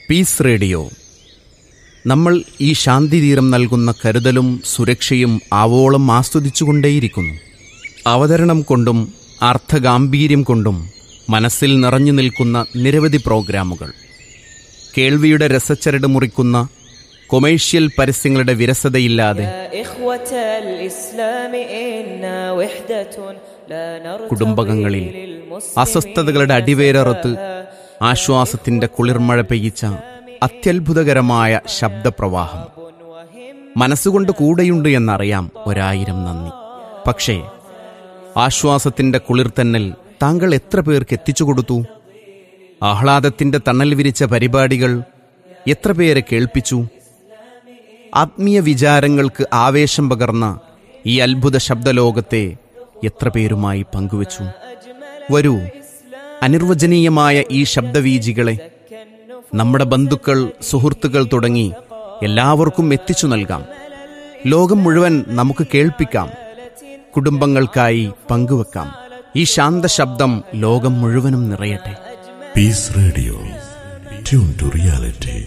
Piece radio നമ്മൾ ഈ ശാന്തിതീരം നൽകുന്ന കരുതലും സുരക്ഷയും ആവോളം ആസ്വദിച്ചുകൊണ്ടേയിരിക്കുന്നു അവതരണം കൊണ്ടും അർത്ഥഗാംഭീര്യം കൊണ്ടും മനസ്സിൽ നിറഞ്ഞു നിൽക്കുന്ന നിരവധി പ്രോഗ്രാമുകൾ കേൾവിയുടെ രസച്ചരട് മുറിക്കുന്ന കൊമേഴ്ഷ്യൽ പരസ്യങ്ങളുടെ വിരസതയില്ലാതെ يا إخوة الإسلام إنا وحدة لا نرتضي കുടുംബകങ്ങളിൽ للمسلمين അസ്വസ്ഥതകളുടെ അടിവേരറുത്ത് ആശ്വാസത്തിന്റെ കുളിർമഴ പെയ്യിച്ച അത്യത്ഭുതകരമായ ശബ്ദപ്രവാഹം മനസ്സുകൊണ്ട് കൂടെയുണ്ട് എന്നറിയാം ഒരായിരം നന്ദി പക്ഷേ ആശ്വാസത്തിന്റെ കുളിർത്തന്നൽ താങ്കൾ എത്ര പേർക്ക് എത്തിച്ചു കൊടുത്തു ആഹ്ലാദത്തിന്റെ തണൽ വിരിച്ച പരിപാടികൾ എത്ര പേരെ കേൾപ്പിച്ചു ആത്മീയ വിചാരങ്ങൾക്ക് ആവേശം പകർന്ന ഈ അത്ഭുത ശബ്ദലോകത്തെ എത്ര പേരുമായി പങ്കുവച്ചു വരൂ അനിർവചനീയമായ ഈ ശബ്ദവീജികളെ നമ്മുടെ ബന്ധുക്കൾ സുഹൃത്തുക്കൾ തുടങ്ങി എല്ലാവർക്കും എത്തിച്ചു നൽകാം ലോകം മുഴുവൻ നമുക്ക് കേൾപ്പിക്കാം കുടുംബങ്ങൾക്കായി പങ്കുവെക്കാം ഈ ശാന്ത ശബ്ദം ലോകം മുഴുവനും നിറയട്ടെ Peace Radio. Tune to reality.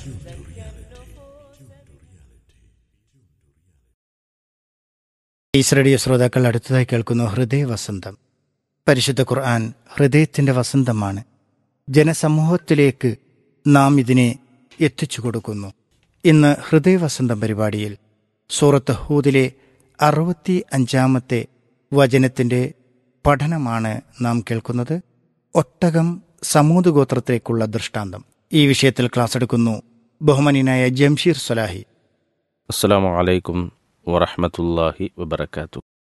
Is radio ശ്രോതാക്കൾ അടുത്തതായി കേൾക്കുന്നു ഹൃദയ വസന്തം പരിശുദ്ധ ഖുർആൻ ഹൃദയത്തിന്റെ വസന്തമാണ് ജനസമൂഹത്തിലേക്ക് നാം ഇതിനെ എത്തിച്ചു കൊടുക്കുന്നു ഇന്ന് ഹൃദയ വസന്തം പരിപാടിയിൽ സൂറത്ത് ഹൂദിലെ അറുപത്തി അഞ്ചാമത്തെ വചനത്തിന്റെ പഠനമാണ് നാം കേൾക്കുന്നത് ഒട്ടകം സമൂത് ഗോത്രത്തിലേക്കുള്ള ദൃഷ്ടാന്തം ഈ വിഷയത്തിൽ ക്ലാസ് എടുക്കുന്നു ബഹുമാനിനായ ജംഷീർ സലാഹി السلام عليكم ورحمة الله وبركاته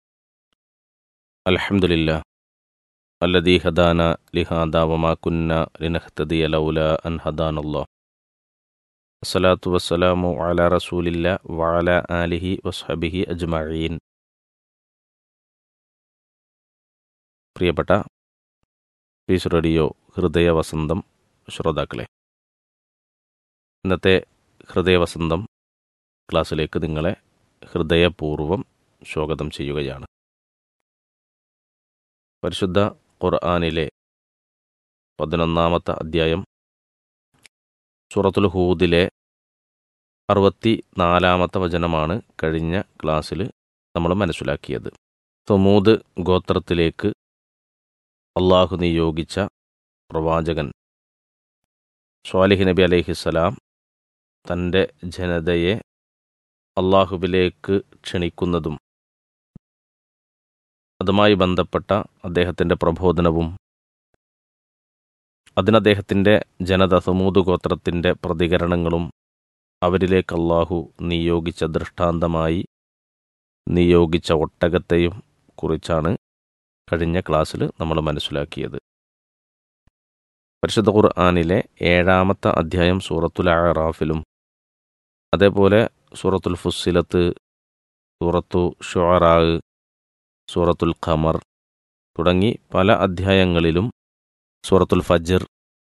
الحمد لله الذي هدانا لهذا وما كنا لنهتدي لولا أن هدانا الله الصلاة والسلام على رسول الله وعلى آله وصحبه أجمعين പ്രിയപ്പെട്ട പീസ് റേഡിയോ ഹൃദയ വസന്തം ശ്രോതാക്കളെ ഇന്നത്തെ ഹൃദയവസന്തം ക്ലാസ്സിലേക്ക് നിങ്ങളെ ഹൃദയപൂർവ്വം സ്വാഗതം ചെയ്യുകയാണ് പരിശുദ്ധ ഖുർആാനിലെ പതിനൊന്നാമത്തെ അധ്യായം സൂറത്തുൽ ഹൂദിലെ അറുപത്തി നാലാമത്തെ വചനമാണ് കഴിഞ്ഞ ക്ലാസ്സിൽ നമ്മൾ മനസ്സിലാക്കിയത് തൊമൂദ് ഗോത്രത്തിലേക്ക് അള്ളാഹു നിയോഗിച്ച പ്രവാചകൻ സ്വാലിഹ് നബി അലൈഹിസ്സലാം തൻ്റെ ജനതയെ അള്ളാഹുവിലേക്ക് ക്ഷണിക്കുന്നതും അതുമായി ബന്ധപ്പെട്ട അദ്ദേഹത്തിൻ്റെ പ്രബോധനവും അതിന് അദ്ദേഹത്തിൻ്റെ ജനത സമൂത് ഗോത്രത്തിൻ്റെ പ്രതികരണങ്ങളും അവരിലേക്ക് അള്ളാഹു നിയോഗിച്ച ദൃഷ്ടാന്തമായി നിയോഗിച്ച ഒട്ടകത്തെയും കുറിച്ചാണ് കഴിഞ്ഞ ക്ലാസ്സിൽ നമ്മൾ മനസ്സിലാക്കിയത് പരിശുദ്ധ ഖുർആാനിലെ ഏഴാമത്തെ അധ്യായം സൂറത്തുൽ അറാഫിലും അതേപോലെ സൂറത്തുൽ ഫുസ്സിലത്ത് സൂറത്തു ഷുഅറാ സൂറത്തുൽ ഖമർ തുടങ്ങി പല അധ്യായങ്ങളിലും സൂറത്തുൽ ഫജർ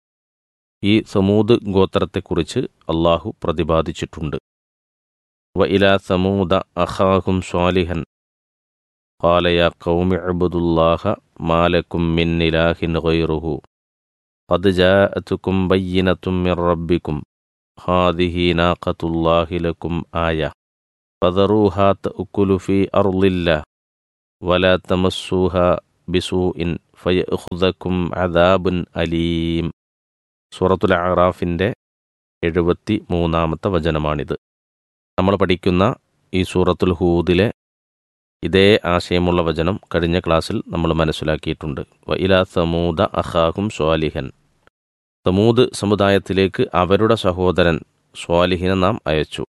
ഈ സമൂദ് ഗോത്രത്തെക്കുറിച്ച് അള്ളാഹു പ്രതിപാദിച്ചിട്ടുണ്ട് വ ഇലാ സമൂദ അഖാഹും സ്വാലിഹൻ ഖാലയ കൗമി അബുദുല്ലാഹ മാലക്കും മിൻ ഇലാഹിൻ ഗൈറുഹു قد جاءتكم بينة من ربكم هذه ناقة الله لكم آية فذروها تأكل في أرض الله ولا تمسوها بسوء فيأخذكم عذاب أليم സൂറത്തുൽ അറാഫിൻ്റെ എഴുപത്തി മൂന്നാമത്തെ വചനമാണിത് നമ്മൾ പഠിക്കുന്ന ഈ സൂറത്തുൽ ഹൂദിലെ ഇതേ ആശയമുള്ള വചനം കഴിഞ്ഞ ക്ലാസ്സിൽ നമ്മൾ മനസ്സിലാക്കിയിട്ടുണ്ട് വ ഇലാ സമൂദ അഖാഹും സ്വാലിഹൻ സമൂദ് സമുദായത്തിലേക്ക് അവരുടെ സഹോദരൻ സ്വാലിഹിനെ നാം അയച്ചു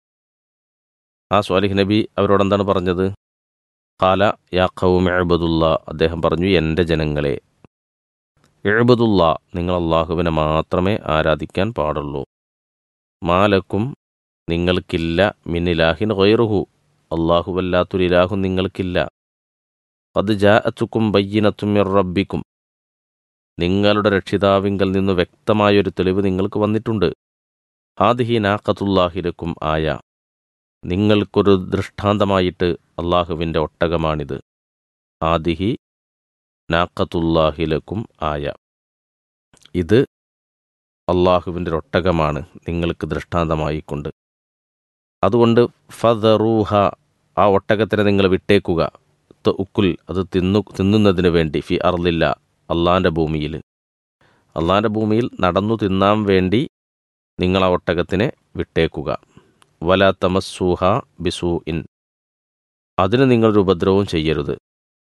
ആ സ്വാലിഹ് നബി അവരോട് എന്താണ് പറഞ്ഞത് കാല യാ ഖൗമി എഴുബദുല്ല അദ്ദേഹം പറഞ്ഞു എൻ്റെ ജനങ്ങളെ എഴുബദുല്ല നിങ്ങൾ അള്ളാഹുവിനെ മാത്രമേ ആരാധിക്കാൻ പാടുള്ളൂ മാലക്കും നിങ്ങൾക്കില്ല മിന്നിലാഹിൻ ഗൈറുഹു അള്ളാഹുവല്ലാത്തൊരു ഇലാഹു നിങ്ങൾക്കില്ല അത് ജാഅത്തുക്കും ബയ്യനത്തും മിർ റബ്ബിക്കും നിങ്ങളുടെ രക്ഷിതാവിങ്കൽ നിന്ന് വ്യക്തമായൊരു തെളിവ് നിങ്ങൾക്ക് വന്നിട്ടുണ്ട് ഹാദിഹി നാഖത്തുല്ലാഹിലക്കും ആയ നിങ്ങൾക്കൊരു ദൃഷ്ടാന്തമായിട്ട് അള്ളാഹുവിൻ്റെ ഒട്ടകമാണിത് ആദിഹി നാക്കത്തുല്ലാഹിലക്കും ആയ ഇത് അള്ളാഹുവിൻ്റെ ഒട്ടകമാണ് നിങ്ങൾക്ക് ദൃഷ്ടാന്തമായിക്കൊണ്ട് അതുകൊണ്ട് ഫദറൂഹ ആ ഒട്ടകത്തിനെ നിങ്ങൾ വിട്ടേക്കുക ത ഉക്കുൽ അത് തിന്നു തിന്നുന്നതിന് വേണ്ടി ഫി അർലില്ല അള്ളാൻ്റെ ഭൂമിയിൽ അള്ളാൻ്റെ ഭൂമിയിൽ നടന്നു തിന്നാൻ വേണ്ടി നിങ്ങൾ ആ ഒട്ടകത്തിനെ വിട്ടേക്കുക വല തമസ്സൂഹ ബിസൂ ഇൻ അതിന് നിങ്ങളൊരു ഉപദ്രവവും ചെയ്യരുത്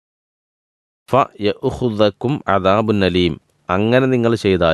ഫ യഹുദക്കും അദാബുൻ നലീം അങ്ങനെ നിങ്ങൾ ചെയ്താൽ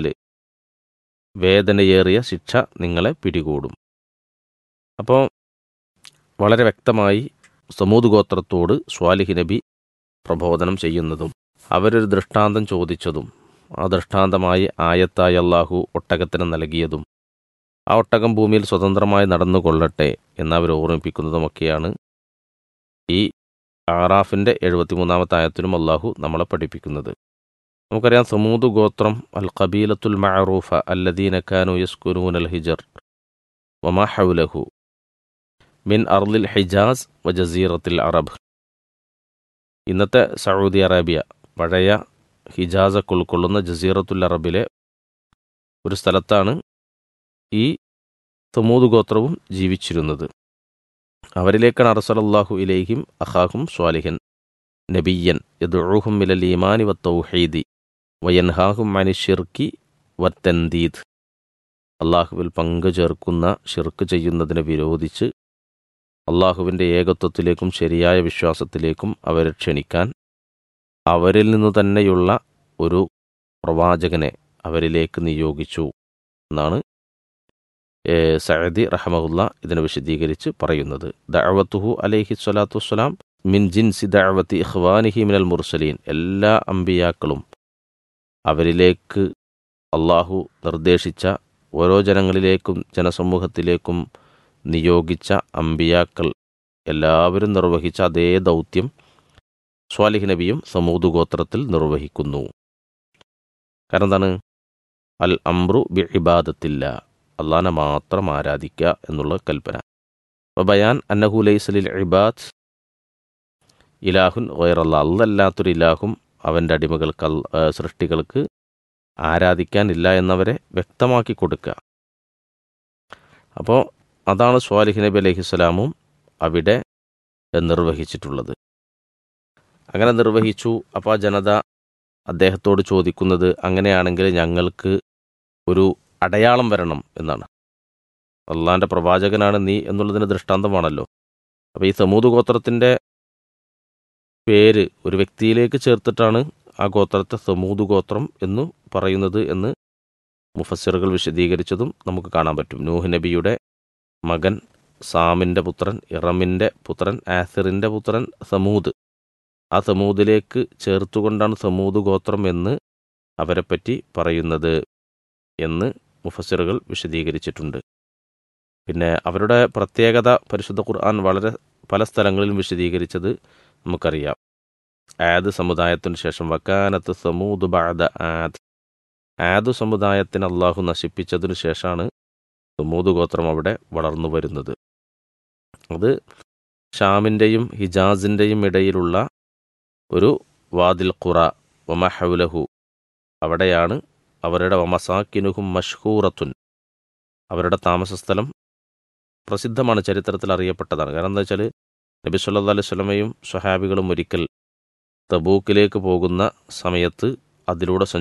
വേദനയേറിയ ശിക്ഷ നിങ്ങളെ പിടികൂടും അപ്പോൾ വളരെ വ്യക്തമായി സമൂത് ഗോത്രത്തോട് സ്വാലിഹി നബി പ്രബോധനം ചെയ്യുന്നതും അവരൊരു ദൃഷ്ടാന്തം ചോദിച്ചതും ആ ദൃഷ്ടാന്തമായി ആയത്തായി അള്ളാഹു ഒട്ടകത്തിന് നൽകിയതും ആ ഒട്ടകം ഭൂമിയിൽ സ്വതന്ത്രമായി നടന്നുകൊള്ളട്ടെ എന്നവർ ഓർമ്മിപ്പിക്കുന്നതുമൊക്കെയാണ് ഈ ആറാഫിൻ്റെ എഴുപത്തിമൂന്നാമത്തെ ആയത്തിലും അള്ളാഹു നമ്മളെ പഠിപ്പിക്കുന്നത് നമുക്കറിയാം സമൂത് ഗോത്രം അൽ ഖബീലത്തുൽ മഅറൂഫ അല്ലദീന കാനു യസ്കുനൂൻ അൽ ഹിജർ വമാ ഹൗലഹു മിൻ അർലിൽ ഹിജാസ് വ ജസീറത്തിൽ അറബ് ഇന്നത്തെ സൗദി അറേബ്യ പഴയ ഹിജാസൊക്കെ ഉൾക്കൊള്ളുന്ന ജസീറത്തുൽ അറബിലെ ഒരു സ്ഥലത്താണ് ഈ സമൂത് ഗോത്രവും ജീവിച്ചിരുന്നത് അവരിലേക്കാണ് അറസലല്ലാഹു ഇലേഹിം അഹാഹും സ്വാലിഹൻ നബിയൻ യദുഹും മിലൽ ഈമാനി വ തൗഹീദി വയൻഹാഹും മനി ഷിർക്കി വത്തന്തീദ് അള്ളാഹുവിൽ പങ്കു ചേർക്കുന്ന ഷിർക്ക് ചെയ്യുന്നതിനെ വിരോധിച്ച് അള്ളാഹുവിൻ്റെ ഏകത്വത്തിലേക്കും ശരിയായ വിശ്വാസത്തിലേക്കും അവരെ ക്ഷണിക്കാൻ അവരിൽ നിന്നു തന്നെയുള്ള ഒരു പ്രവാചകനെ അവരിലേക്ക് നിയോഗിച്ചു എന്നാണ് സഅദി റഹമുല്ല ഇതിനെ വിശദീകരിച്ച് പറയുന്നത് ദഅവത്തുഹു അലൈഹി സ്വലാത്തു വസ്സലാം മിൻ ജിൻസി ദഅവത്തി ഇഖ്വാനിഹി മിനൽ മുർസലീൻ എല്ലാ അമ്പിയാക്കളും അവരിലേക്ക് അള്ളാഹു നിർദ്ദേശിച്ച ഓരോ ജനങ്ങളിലേക്കും ജനസമൂഹത്തിലേക്കും നിയോഗിച്ച അമ്പിയാക്കൾ എല്ലാവരും നിർവഹിച്ച അതേ ദൗത്യം സ്വാലിഹ് നബിയും സമൂത് ഗോത്രത്തിൽ നിർവഹിക്കുന്നു കാരണം എന്താണ് അൽ അംറു ബി ഇബാദത്തില്ല അള്ളാനെ മാത്രം ആരാധിക്കുക എന്നുള്ള കൽപ്പന അപ്പോൾ ബയാൻ അന്നഹു ലൈസലിൽ ഇബാദ് ഇലാഹുൻ വൈറല്ല അല്ലല്ലാത്തൊരു ഇലാഹും അവൻ്റെ അടിമകൾക്ക് സൃഷ്ടികൾക്ക് ആരാധിക്കാനില്ല എന്നവരെ വ്യക്തമാക്കി കൊടുക്കുക അപ്പോൾ അതാണ് സ്വാലിഹ് നബി അലഹിസ്സലാമും അവിടെ നിർവഹിച്ചിട്ടുള്ളത് അങ്ങനെ നിർവഹിച്ചു അപ്പോൾ ആ ജനത അദ്ദേഹത്തോട് ചോദിക്കുന്നത് അങ്ങനെയാണെങ്കിൽ ഞങ്ങൾക്ക് ഒരു അടയാളം വരണം എന്നാണ് അള്ളാൻ്റെ പ്രവാചകനാണ് നീ എന്നുള്ളതിന് ദൃഷ്ടാന്തമാണല്ലോ അപ്പോൾ ഈ സമൂത് ഗോത്രത്തിൻ്റെ പേര് ഒരു വ്യക്തിയിലേക്ക് ചേർത്തിട്ടാണ് ആ ഗോത്രത്തെ സമൂത് ഗോത്രം എന്ന് പറയുന്നത് എന്ന് മുഫസ്സിറുകൾ വിശദീകരിച്ചതും നമുക്ക് കാണാൻ പറ്റും നൂഹ് നബിയുടെ മകൻ സാമിൻ്റെ പുത്രൻ ഇറമിൻ്റെ പുത്രൻ ആസിറിൻ്റെ പുത്രൻ സമൂത് ആ സമൂതിലേക്ക് ചേർത്തുകൊണ്ടാണ് സമൂത് ഗോത്രം എന്ന് അവരെപ്പറ്റി പറയുന്നത് എന്ന് മുഫസ്സിറുകൾ വിശദീകരിച്ചിട്ടുണ്ട് പിന്നെ അവരുടെ പ്രത്യേകത പരിശുദ്ധ ഖുർആൻ വളരെ പല സ്ഥലങ്ങളിലും വിശദീകരിച്ചത് നമുക്കറിയാം ആദ് സമുദായത്തിന് ശേഷം വക്കാനത്ത് സമൂദ് ബാദ ആദ് ആദ് സമുദായത്തിന് അള്ളാഹു നശിപ്പിച്ചതിനു ശേഷമാണ് സമൂദ് ഗോത്രം അവിടെ വളർന്നു വരുന്നത് അത് ഷാമിൻ്റെയും ഹിജാസിൻ്റെയും ഇടയിലുള്ള ഒരു വാദിൽ ഖുറ വമഹൗലഹു അവിടെയാണ് അവരുടെ വമസാക്കിനുഹും മഷ്ഹൂറത്തുൻ അവരുടെ താമസസ്ഥലം പ്രസിദ്ധമാണ് ചരിത്രത്തിൽ അറിയപ്പെട്ടതാണ് കാരണം എന്താ വെച്ചാൽ നബി സല്ലാ അലൈഹി സ്വലമയും സ്വഹാബികളും ഒരിക്കൽ തബൂക്കിലേക്ക് പോകുന്ന സമയത്ത് അതിലൂടെ